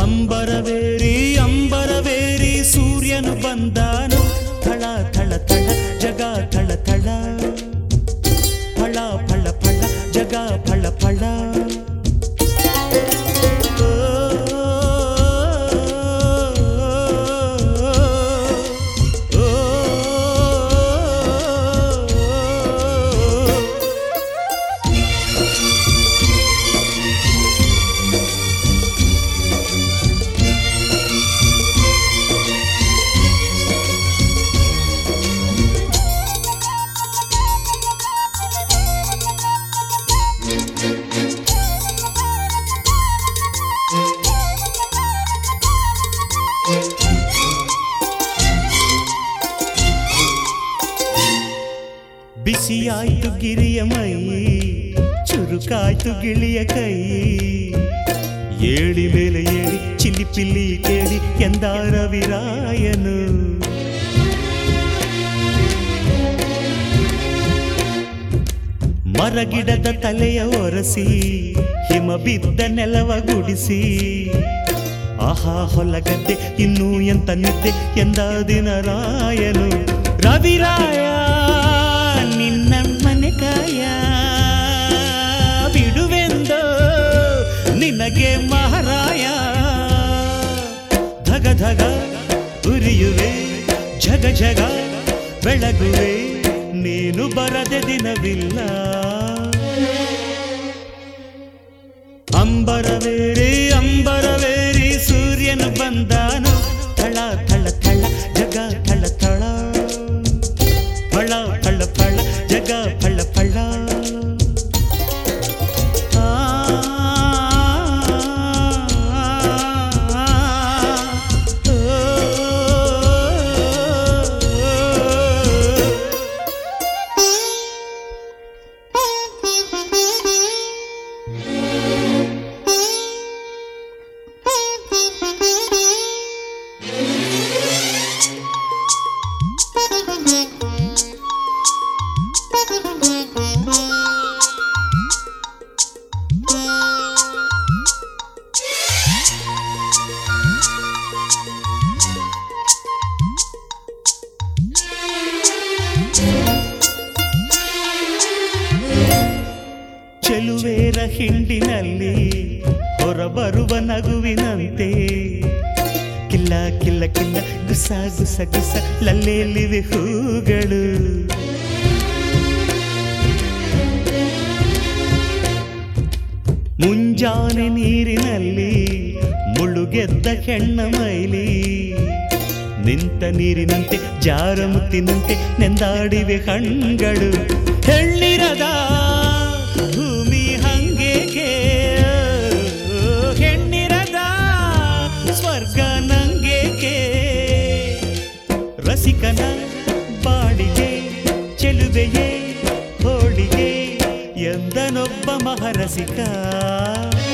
ಅಂಬರವೇರಿ ಅಂಬರವೇರಿ ಸೂರ್ಯನು ಬಂದಾನು ಥಳ ಥಳ ಥಳ ಜಗ ಥಳ ಥಳ ಫಳ ಫಳ ಫಳ ಜಗ ಫಳ ಫಳ ಓ, ಓ, ಓ, ಓ. ಬಿಸಿಯಾಯ್ತು ಗಿರಿಯ ಮೈ ಚುರುಕಾಯ್ತು ಗಿಳಿಯ ಕೈ ಏಳಿ ಮೇಲೆ ಏಳಿ ಚಿಲ್ಲಿ ಪಿಲ್ಲಿ ಕೇಳಿ ಎಂದಾರ ವಿರಾಯನು ಮರಗಿಡದ ತಲೆಯ ಒರಸಿ ಹಿಮ ಬಿದ್ದ ನೆಲವ ಗುಡಿಸಿ ಆಹಾ ಹೊಲಗದ್ದೆ ಇನ್ನೂ ಎಂತ ನಿದ್ದೆ ಎಂದ ದಿನ ರಾಯನು ರವಿರಾಯ ನಿನ್ನ ಮನೆ ಕಾಯ ಬಿಡುವೆಂದೋ ನಿನಗೆ ಮಹಾರಾಯ ಧಗ ಧಗ ಉರಿಯುವೆ ಜಗ ಜಗ ಬೆಳಗುವೆ ನೀನು ಬರದೆ ದಿನವಿಲ್ಲ ಅಂಬರವೇರಿ ಅಂಬರವೇರಿ ಸೂರ್ಯನು ಬಂದಾನು ಥಳ ಥಳ ಥಳ ಜಗ ಥಳ ಥಳ ಫಳ ಫಳ ಫಳ ಜಗ ಫಳ ಫಳ ಆ, ಓ, ಚೆಲುವೇರ ಹಿಂಡಿನಲ್ಲಿ ಹೊರಬರುವ ನಗುವಿನಂತೆ ಕಿಲ್ಲ ಕಿಲ್ಲ ಕಿಲ್ಲ ಗುಸ ಗುಸ ಗುಸ ಲಲ್ಲೆಲಿವೆ ಹೂಗಳು ಮುಂಜಾನೆ ನೀರಿನಲ್ಲಿ ಮುಳುಗೆದ್ದ ಹೆಣ್ಣ ಮೈಲಿ ನಿಂತ ನೀರಿನಂತೆ ಜಾರ ಮುತ್ತಿನಂತೆ ನೆಂದಾಡಿವೆ ಕಣ್ಗಳು ಹೆಣ್ಣಿರದ ಭೂಮಿ ಹಂಗೇಕೆ ಹೆಣ್ಣಿರದ ಸ್ವರ್ಗ ನಂಗೇಕೆ ರಸಿಕನ ಬಾಡಿಗೆ ಚೆಲುವೆಯೇ ಹೋಳಿಗೆ ಎಂದನೊಬ್ಬ ಮಹರಸಿಕ